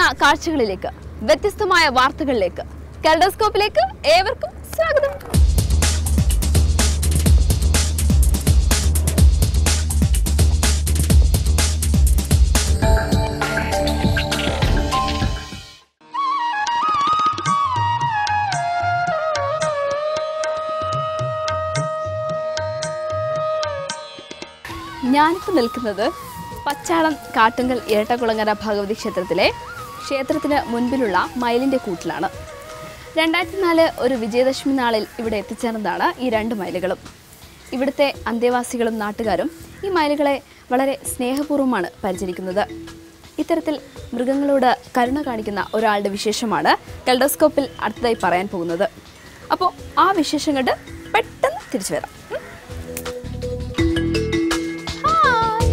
കാഴ്ചകളിലേക്ക് വ്യത്യസ്തമായ വാർത്തകളിലേക്ക് കലഡോസ്കോപ്പിലേക്ക് ഏവർക്കും സ്വാഗതം ഞാനിപ്പോൾ നിൽക്കുന്നത് പച്ചാളം കാട്ടുങ്കൽ ഇരട്ടക്കുളങ്ങര ഭഗവതി ക്ഷേത്രത്തിലെ ക്ഷേത്രത്തിന് മുൻപിലുള്ള മയിലിൻ്റെ കൂട്ടിലാണ് രണ്ടായിരത്തി നാല് ഒരു വിജയദശമി നാളിൽ ഇവിടെ എത്തിച്ചേർന്നതാണ് ഈ രണ്ട് മയിലുകളും ഇവിടുത്തെ അന്തേവാസികളും നാട്ടുകാരും ഈ മയിലുകളെ വളരെ സ്നേഹപൂർവ്വമാണ് പരിചരിക്കുന്നത് ഇത്തരത്തിൽ മൃഗങ്ങളോട് കരുണ കാണിക്കുന്ന ഒരാളുടെ വിശേഷമാണ് കെൽഡോസ്കോപ്പിൽ അടുത്തതായി പറയാൻ പോകുന്നത് അപ്പോൾ ആ വിശേഷം കണ്ട് പെട്ടെന്ന് തിരിച്ചു വരാം ഉം. ഹായ്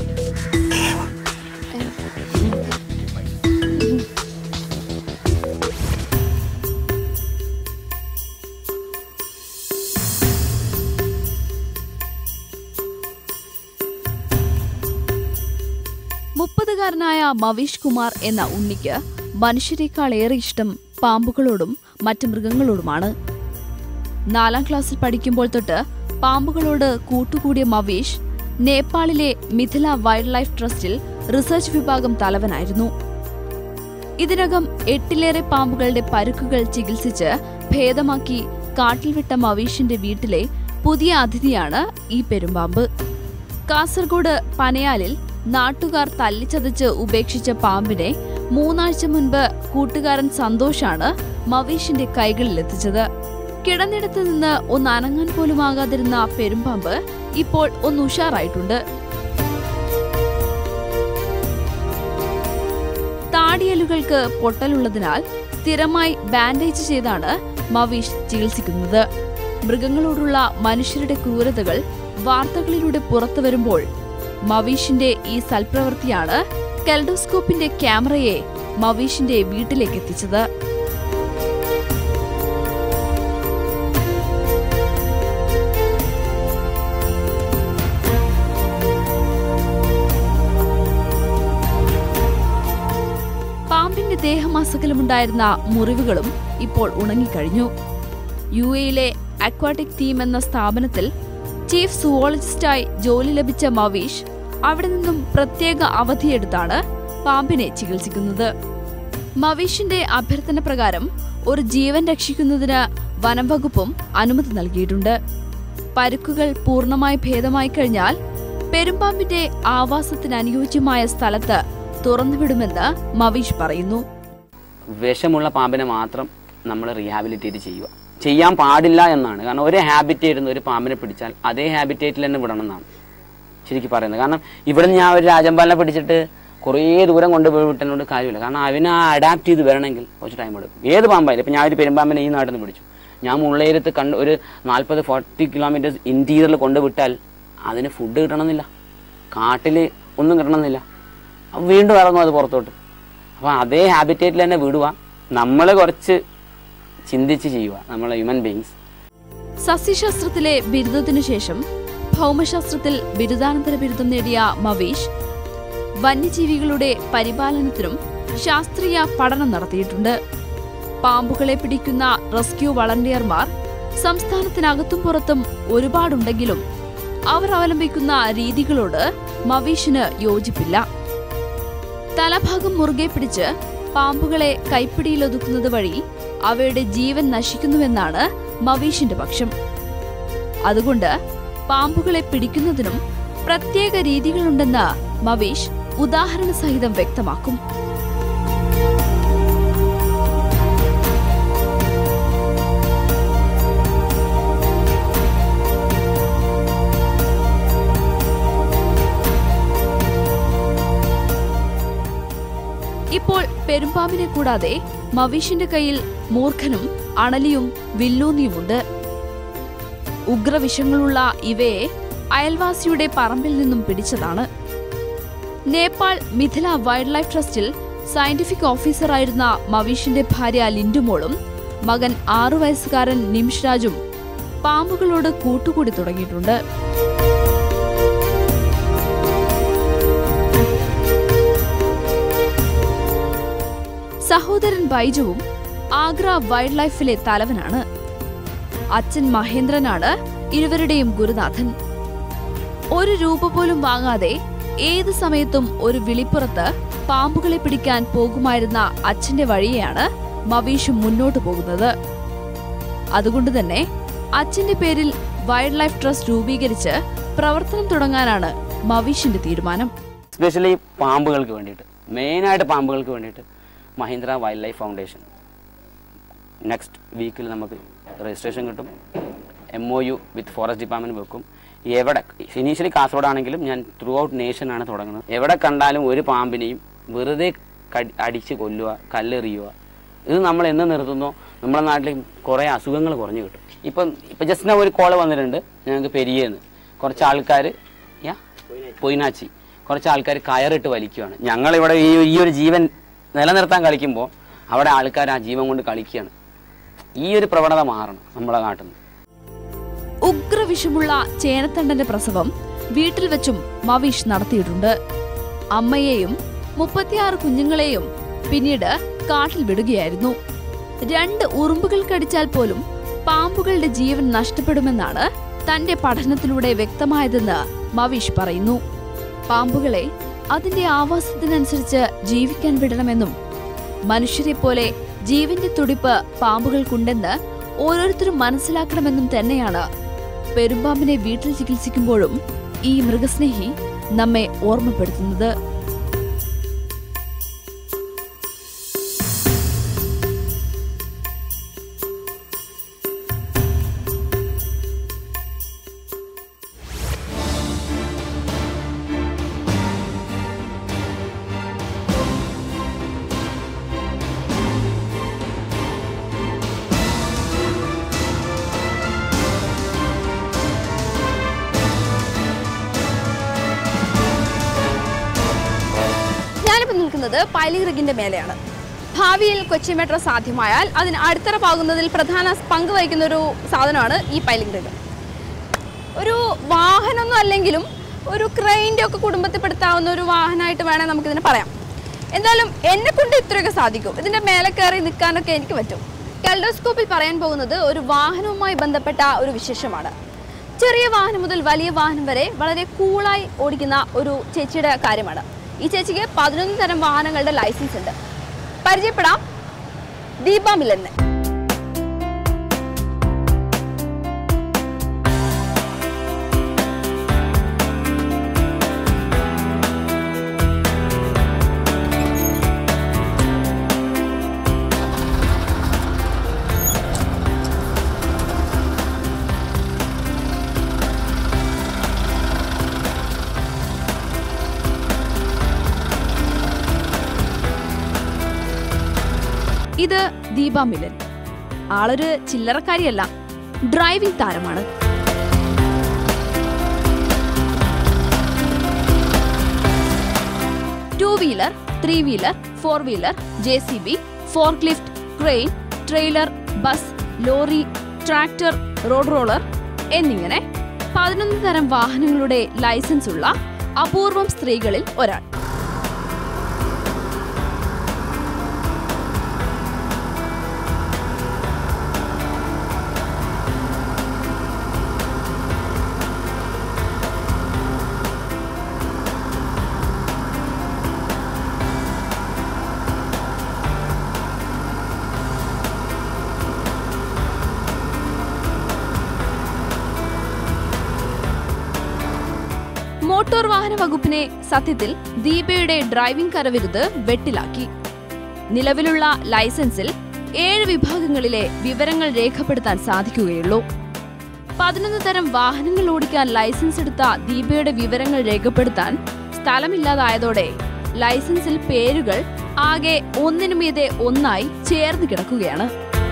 മുപ്പതുകാരനായ മവീഷ് കുമാർ എന്ന ഉണ്ണിക്ക് മനുഷ്യരെക്കാൾ ഏറെ ഇഷ്ടം പാമ്പുകളോടും മറ്റ് മൃഗങ്ങളോടുമാണ് നാലാം ക്ലാസ്സിൽ പഠിക്കുമ്പോൾ തൊട്ട് പാമ്പുകളോട് കൂട്ടുകൂടിയ മവീഷ് നേപ്പാളിലെ മിഥില വൈൽഡ് ലൈഫ് ട്രസ്റ്റിൽ റിസർച്ച് വിഭാഗം തലവനായിരുന്നു ഇതിനകം എട്ടിലേറെ പാമ്പുകളുടെ പരുക്കുകൾ ചികിത്സിച്ച് ഭേദമാക്കി കാട്ടിൽ വിട്ട മവീഷിന്റെ വീട്ടിലെ പുതിയ അതിഥിയാണ് ഈ പെരുമ്പാമ്പ് കാസർഗോഡ് പനയാലിൽ നാട്ടുകാർ തല്ലിച്ചതച്ച് ഉപേക്ഷിച്ച പാമ്പിനെ മൂന്നാഴ്ച മുൻപ് കൂട്ടുകാരൻ സന്തോഷാണ് മവീഷിന്റെ കൈകളിലെത്തിച്ചത് കിടന്നിടത്ത് നിന്ന് ഒന്ന് അനങ്ങാൻ പോലും ആകാതിരുന്ന പെരുമ്പാമ്പ് ഇപ്പോൾ ഒന്ന് ഉഷാറായിട്ടുണ്ട് താടിയലുകൾക്ക് പൊട്ടലുള്ളതിനാൽ സ്ഥിരമായി ബാൻഡേജ് ചെയ്താണ് മവീഷ് ചികിത്സിക്കുന്നത് മൃഗങ്ങളോടുള്ള മനുഷ്യരുടെ ക്രൂരതകൾ വാർത്തകളിലൂടെ പുറത്തു വരുമ്പോൾ മവീഷിന്റെ ഈ സൽപ്രവൃത്തിയാണ് കെൽഡോസ്കോപ്പിന്റെ ക്യാമറയെ മവീഷിന്റെ വീട്ടിലേക്ക് എത്തിച്ചത് പാമ്പിന്റെ ദേഹമാസകലമുണ്ടായിരുന്ന മുറിവുകളും ഇപ്പോൾ ഉണങ്ങിക്കഴിഞ്ഞു യു എയിലെ അക്വാട്ടിക് തീം എന്ന സ്ഥാപനത്തിൽ ചീഫ് സുവോളജിസ്റ്റായി ജോലി ലഭിച്ച മവീഷ് അവിടെ നിന്നും പ്രത്യേക അവധിയെടുത്താണ് പാമ്പിനെ ചികിത്സിക്കുന്നത് മവീഷിന്റെ അഭ്യർത്ഥന പ്രകാരം ഒരു ജീവൻ രക്ഷിക്കുന്നതിന് വനം വകുപ്പും അനുമതി നൽകിയിട്ടുണ്ട് പരുക്കുകൾ പൂർണ്ണമായി ഭേദമായി കഴിഞ്ഞാൽ പെരുമ്പാമ്പിന്റെ ആവാസത്തിന് അനുയോജ്യമായ സ്ഥലത്ത് തുറന്നുവിടുമെന്ന് മവീഷ് പറയുന്നു വിഷമുള്ള പാമ്പിനെ മാത്രം നമ്മൾ റീഹാബിലിറ്റേറ്റ് ചെയ്യുക ചെയ്യാൻ പാടില്ല എന്നാണ് കാരണം ഒരു ഹാബിറ്റേറ്റ് ഒരു പാമ്പിനെ പിടിച്ചാൽ അതേ ഹാബിറ്റേറ്റിൽ തന്നെ വിടണം എന്നാണ് ശരിക്കും പറയുന്നത് കാരണം ഇവിടെ നിന്ന് ഞാൻ ഒരു രാജമ്പാലിനെ പിടിച്ചിട്ട് കുറേ ദൂരം കൊണ്ടുപോയി വിട്ടതിനോട് കാര്യമില്ല കാരണം അവന് ആ അഡാപ്റ്റ് ചെയ്ത് വരണമെങ്കിൽ കുറച്ച് ടൈം എടുക്കും ഏത് പാമ്പായാലും ഇപ്പം ഞാൻ ഒരു പെരുമ്പാമ്പിനെ ഈ നാട്ടിൽ നിന്ന് പിടിച്ചു ഞാൻ മുള്ളേരത്ത് കണ്ട് ഒരു നാൽപ്പത് ഫോർട്ടി കിലോമീറ്റേഴ്സ് ഇൻറ്റീരിയറിൽ കൊണ്ടുവിട്ടാൽ അതിന് ഫുഡ് കിട്ടണമെന്നില്ല കാട്ടിൽ ഒന്നും കിട്ടണമെന്നില്ല അപ്പോൾ വീണ്ടും ഇറങ്ങും അത് പുറത്തോട്ട് അപ്പോൾ അതേ ഹാബിറ്റേറ്റിൽ തന്നെ വിടുക നമ്മൾ കുറച്ച് ചിന്തിച്ച് ചെയ്യുക നമ്മളെ ഹ്യൂമൻ ബീങ്സ് സസ്യശാസ്ത്രത്തിലെ ബിരുദത്തിനു ശേഷം ഭൗമശാസ്ത്രത്തിൽ ബിരുദാനന്തര ബിരുദം നേടിയ മവീഷ് വന്യജീവികളുടെ പരിപാലനത്തിനും ശാസ്ത്രീയ പഠനം നടത്തിയിട്ടുണ്ട് പാമ്പുകളെ പിടിക്കുന്ന റെസ്ക്യൂ വളണ്ടിയർമാർ സംസ്ഥാനത്തിനകത്തും പുറത്തും ഒരുപാടുണ്ടെങ്കിലും അവർ അവലംബിക്കുന്ന രീതികളോട് മവീഷിന് യോജിപ്പില്ല തലഭാഗം മുറുകെ പിടിച്ച് പാമ്പുകളെ കൈപ്പിടിയിലൊതുക്കുന്നത് വഴി അവയുടെ ജീവൻ നശിക്കുന്നുവെന്നാണ് മവീഷിന്റെ പക്ഷം അതുകൊണ്ട് പാമ്പുകളെ പിടിക്കുന്നതിനും പ്രത്യേക രീതികളുണ്ടെന്ന് മവീഷ് ഉദാഹരണ സഹിതം വ്യക്തമാക്കും ഇപ്പോൾ പെരുമ്പാമ്പിനെ കൂടാതെ മവീഷിന്റെ കയ്യിൽ മൂർഖനും അണലിയും വില്ലൂന്നിയുമുണ്ട് ഉഗ്രവിഷങ്ങളുള്ള ഇവയെ അയൽവാസിയുടെ പറമ്പിൽ നിന്നും പിടിച്ചതാണ് നേപ്പാൾ മിഥില വൈൽഡ് ലൈഫ് ട്രസ്റ്റിൽ സയന്റിഫിക് ഓഫീസറായിരുന്ന മവീഷിന്റെ ഭാര്യ ലിൻഡുമോളും മകൻ ആറു വയസ്സുകാരൻ നിംഷ്രാജും പാമ്പുകളോട് കൂട്ടുകൂടി തുടങ്ങിയിട്ടുണ്ട് സഹോദരൻ ബൈജുവും ആഗ്ര വൈൽഡ് ലൈഫിലെ തലവനാണ് അച്ഛൻ മഹേന്ദ്രനാണ് ഇരുവരുടെയും ഗുരുനാഥൻ ഒരു രൂപ പോലും വാങ്ങാതെ ഏത് സമയത്തും ഒരു വിളിപ്പുറത്ത് പാമ്പുകളെ പിടിക്കാൻ പോകുമായിരുന്ന അച്ഛന്റെ വഴിയെയാണ് മവീഷ് മുന്നോട്ടു പോകുന്നത് അതുകൊണ്ട് തന്നെ അച്ഛന്റെ പേരിൽ വൈൽഡ് ലൈഫ് ട്രസ്റ്റ് രൂപീകരിച്ച് പ്രവർത്തനം തുടങ്ങാനാണ് മവീഷിന്റെ തീരുമാനം എസ്പെഷ്യലി പാമ്പുകൾക്ക് വേണ്ടിയിട്ട് മെയിനായിട്ട് പാമ്പുകൾക്ക് വേണ്ടിയിട്ട് Mahindra wild life foundation next വീക്കിൽ നമുക്ക് രജിസ്ട്രേഷൻ കിട്ടും M O U with forest department വെക്കും എവിടെ ഇനീഷ്യലി കാസർഗോഡാണെങ്കിലും ഞാൻ ത്രൂ ഔട്ട് നേഷനാണ് തുടങ്ങുന്നത് എവിടെ കണ്ടാലും ഒരു പാമ്പിനെയും വെറുതെ കടി- അടിച്ച് കൊല്ലുക കല്ലെറിയുക ഇത് നമ്മൾ എന്ന് നിർത്തുന്നോ നമ്മുടെ നാട്ടിൽ കുറേ അസുഖങ്ങൾ കുറഞ്ഞു കിട്ടും ഇപ്പം ഇപ്പം ജസ്റ്റ് ഒരു കോള് വന്നിട്ടുണ്ട് ഞങ്ങൾക്ക് പെരിയെന്ന് കുറച്ച് ആൾക്കാർ യാ പൊയിനാച്ചി കുറച്ച് ആൾക്കാർ കയറിട്ട് വലിക്കുകയാണ് ഞങ്ങളിവിടെ ഈ ഈ ഒരു ജീവൻ നിലനിർത്താൻ കളിക്കുമ്പോൾ അവിടെ ആൾക്കാർ ആ ജീവൻ കൊണ്ട് കളിക്കുകയാണ് ഈ ഒരു പ്രവണത മാറണം നമ്മളെ നാട്ടിൽ നിന്ന് ഉഗ്രവിഷമുള്ള ചേനത്തണ്ടന്റെ പ്രസവം വീട്ടിൽ വെച്ചും മവീഷ് നടത്തിയിട്ടുണ്ട് അമ്മയെയും മുപ്പത്തിയാറ് കുഞ്ഞുങ്ങളെയും പിന്നീട് കാട്ടിൽ വിടുകയായിരുന്നു രണ്ട് ഉറുമ്പുകൾ കടിച്ചാൽ പോലും പാമ്പുകളുടെ ജീവൻ നഷ്ടപ്പെടുമെന്നാണ് തന്റെ പഠനത്തിലൂടെ വ്യക്തമായതെന്ന് മവീഷ് പറയുന്നു പാമ്പുകളെ അതിന്റെ ആവാസത്തിനനുസരിച്ച് ജീവിക്കാൻ വിടണമെന്നും മനുഷ്യരെ പോലെ ജീവന്റെ തുടിപ്പ് പാമ്പുകൾക്കുണ്ടെന്ന് ഓരോരുത്തരും മനസ്സിലാക്കണമെന്നും തന്നെയാണ് പെരുമ്പാമ്പിനെ വീട്ടിൽ ചികിത്സിക്കുമ്പോഴും ഈ മൃഗസ്നേഹി നമ്മെ ഓർമ്മപ്പെടുത്തുന്നത് ഞാനിപ്പോൾ നിൽക്കുന്നത് പൈലിംഗ് റിഗിന്റെ മേലെയാണ് ഭാവിയിൽ കൊച്ചി മെട്രോ സാധ്യമായാൽ അതിന് അടിത്തറ പാകുന്നതിൽ പ്രധാന പങ്ക് വഹിക്കുന്ന ഒരു സാധനമാണ് ഈ പൈലിംഗ് റിഗ് ഒരു വാഹനമൊന്നും അല്ലെങ്കിലും ഒരു ക്രെയിൻ്റെ ഒക്കെ കുടുംബത്തിൽപ്പെടുത്താവുന്ന ഒരു വാഹനമായിട്ട് വേണേൽ നമുക്കിതിനെ പറയാം എന്തായാലും എന്നെ കൊണ്ട് ഇത്രയൊക്കെ സാധിക്കും ഇതിന്റെ മേലെ കയറി നിൽക്കാനൊക്കെ എനിക്ക് പറ്റും കെൽഡോസ്കോപ്പിൽ പറയാൻ പോകുന്നത് ഒരു വാഹനവുമായി ബന്ധപ്പെട്ട ഒരു വിശേഷമാണ് ചെറിയ വാഹനം മുതൽ വലിയ വാഹനം വരെ വളരെ കൂളായി ഓടിക്കുന്ന ഒരു ചേച്ചിയുടെ കാര്യമാണ് ഈ ചേച്ചിക്ക് പതിനൊന്ന് തരം വാഹനങ്ങളുടെ ലൈസൻസ് ഉണ്ട് പരിചയപ്പെടാം ദീപ മിലന്നെ ഇത് ദീപ മിലൻ ആളൊരു ചില്ലറക്കാരിയല്ല ഡ്രൈവിംഗ് താരമാണ് two wheeler three wheeler four wheeler J C B fork lift crane trailer bus lorry tractor road roller എന്നിങ്ങനെ പതിനൊന്ന് തരം വാഹനങ്ങളുടെ ലൈസൻസ് ഉള്ള അപൂർവം സ്ത്രീകളിൽ ഒരാൾ മോട്ടോർ വാഹന വകുപ്പിനെ സത്യത്തിൽ ദീപയുടെ ഡ്രൈവിംഗ് കരവിരുത് വെട്ടിലാക്കി നിലവിലുള്ള ലൈസൻസിൽ ഏഴ് വിഭാഗങ്ങളിലെ വിവരങ്ങൾ രേഖപ്പെടുത്താൻ സാധിക്കുകയുള്ളൂ പതിനൊന്ന് തരം വാഹനങ്ങൾ ഓടിക്കാൻ ലൈസൻസ് എടുത്ത ദീപയുടെ വിവരങ്ങൾ രേഖപ്പെടുത്താൻ സ്ഥലമില്ലാതായതോടെ ലൈസൻസിൽ പേരുകൾ ആകെ ഒന്നിനു മീതെ ഒന്നായി ചേർന്ന് കിടക്കുകയാണ്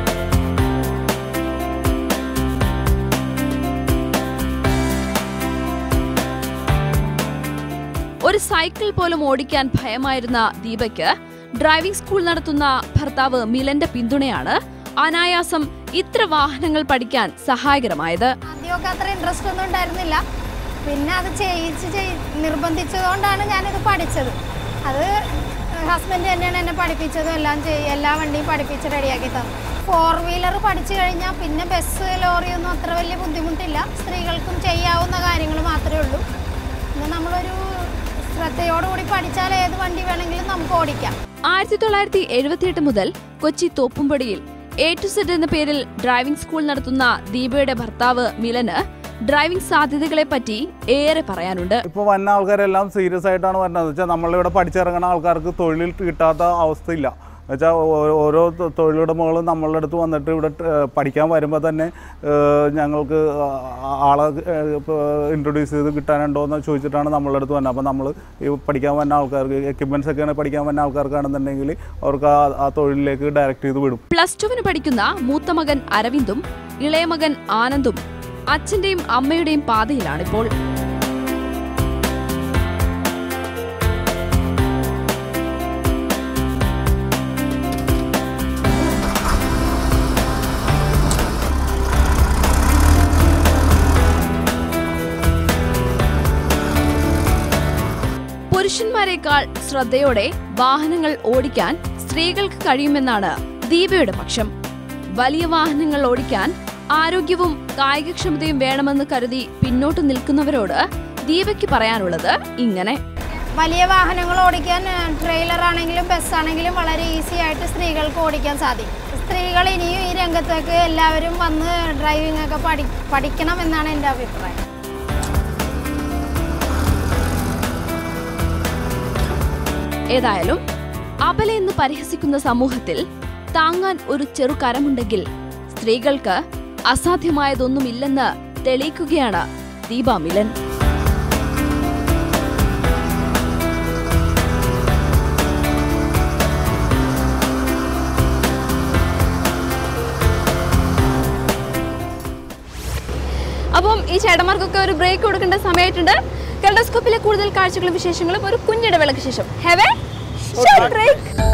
ഒരു സൈക്കിൾ പോലും ഓടിക്കാൻ ഭയമായിരുന്ന ദീപയ്ക്ക് ഡ്രൈവിംഗ് സ്കൂൾ നടത്തുന്ന ഭർത്താവ് മിലന്റെ പിന്തുണയാണ് അനായാസം ഇത്ര വാഹനങ്ങൾ പഠിക്കാൻ സഹായകരമായത് ആദ്യമൊക്കെ അത്ര ഇൻട്രസ്റ്റ് ഒന്നും ഉണ്ടായിരുന്നില്ല പിന്നെ അത് ചെയ്യിച്ച് ചെയ് നിർബന്ധിച്ചതുകൊണ്ടാണ് ഞാനിത് പഠിച്ചത് അത് ഹസ്ബൻഡ് തന്നെയാണ് എന്നെ പഠിപ്പിച്ചതും എല്ലാം ചെയ്യും എല്ലാ വണ്ടിയും പഠിപ്പിച്ച് റെഡിയാക്കി തന്നു ഫോർ വീലർ പഠിച്ചു കഴിഞ്ഞാൽ പിന്നെ ബസ് ലോറിയൊന്നും അത്ര വലിയ ബുദ്ധിമുട്ടില്ല സ്ത്രീകൾക്കും ചെയ്യാവുന്ന കാര്യങ്ങൾ മാത്രമേ ഉള്ളൂ പിന്നെ നമ്മളൊരു ശ്രദ്ധയോടുകൂടി പഠിച്ചാൽ ഏത് വണ്ടി വേണമെങ്കിലും നമുക്ക് ഓടിക്കാം ആയിരത്തി തൊള്ളായിരത്തി എഴുപത്തിയെട്ട് മുതൽ കൊച്ചി തോപ്പുംപടിയിൽ എ ടു സെഡ് എന്ന പേരിൽ ഡ്രൈവിംഗ് സ്കൂൾ നടത്തുന്ന ദീപയുടെ ഭർത്താവ് മിലന് ഡ്രൈവിംഗ് സാധ്യതകളെ പറ്റി ഏറെ പറയാനുണ്ട് ഇപ്പോൾ വന്ന ആൾക്കാരെല്ലാം സീരിയസ് ആയിട്ടാണ് വരുന്നത് വെച്ചാൽ നമ്മളിവിടെ പഠിച്ചിറങ്ങുന്ന ആൾക്കാർക്ക് തൊഴിൽ കിട്ടാത്ത അവസ്ഥയില്ല വെച്ചാൽ ഓരോ തൊ- തൊഴിലുടമകളും നമ്മളുടെ അടുത്ത് വന്നിട്ട് ഇവിടെ ഏഹ്, പഠിക്കാൻ വരുമ്പോൾ തന്നെ ഏഹ്, ഞങ്ങൾക്ക് ആ- ആളെ ഇൻട്രൊഡ്യൂസ് ചെയ്ത് കിട്ടാനുണ്ടോ എന്ന് ചോദിച്ചിട്ടാണ് നമ്മളുടെ അടുത്ത് വന്നത് അപ്പോൾ നമ്മൾ ഈ പഠിക്കാൻ വന്ന ആൾക്കാർക്ക് എക്യുപ്മെൻറ്റ്സ് ഒക്കെയാണ് പഠിക്കാൻ വന്ന ആൾക്കാർക്കാണെന്നുണ്ടെങ്കിൽ അവർക്ക് ആ ആ തൊഴിലിലേക്ക് ഡയറക്റ്റ് ചെയ്ത് വിടും പ്ലസ് ടുവിന് പഠിക്കുന്ന മൂത്ത മകൻ അരവിന്ദും ഇളയ മകൻ ആനന്ദും അച്ഛന്റെയും അമ്മയുടെയും പാതയിലാണിപ്പോൾ പുരുഷന്മാരെക്കാൾ ശ്രദ്ധയോടെ വാഹനങ്ങൾ ഓടിക്കാൻ സ്ത്രീകൾക്ക് കഴിയുമെന്നാണ് ദീപയുടെ പക്ഷം വലിയ വാഹനങ്ങൾ ഓടിക്കാൻ ആരോഗ്യവും കായികക്ഷമതയും വേണമെന്ന് കരുതി പിന്നോട്ട് നിൽക്കുന്നവരോട് ദീപയ്ക്ക് പറയാനുള്ളത് ഇങ്ങനെ വലിയ വാഹനങ്ങൾ ഓടിക്കാൻ ട്രെയിലർ ആണെങ്കിലും ബസ്സാണെങ്കിലും വളരെ ഈസി ആയിട്ട് സ്ത്രീകൾക്ക് ഓടിക്കാൻ സാധിക്കും സ്ത്രീകൾ ഇനിയും ഈ രംഗത്തേക്ക് എല്ലാവരും വന്ന് ഡ്രൈവിംഗ് ഒക്കെ പഠി പഠിക്കണം എന്നാണ് എൻ്റെ അഭിപ്രായം ഏതായാലും അബല എന്ന് പരിഹസിക്കുന്ന സമൂഹത്തിൽ താങ്ങാൻ ഒരു ചെറു കരമുണ്ടെങ്കിൽ സ്ത്രീകൾക്ക് അസാധ്യമായതൊന്നുമില്ലെന്ന് തെളിയിക്കുകയാണ് ദീപ മിലൻ അപ്പം ഈ ചേട്ടന്മാർക്കൊക്കെ ഒരു ബ്രേക്ക് കൊടുക്കേണ്ട സമയമായിട്ടുണ്ട് കലഡോസ്കോപ്പിലെ കൂടുതൽ കാഴ്ചകളും വിശേഷങ്ങളും ഒരു കുഞ്ഞിടവേളയ്ക്ക് ശേഷം ഹെവേ ബ്രേക്ക്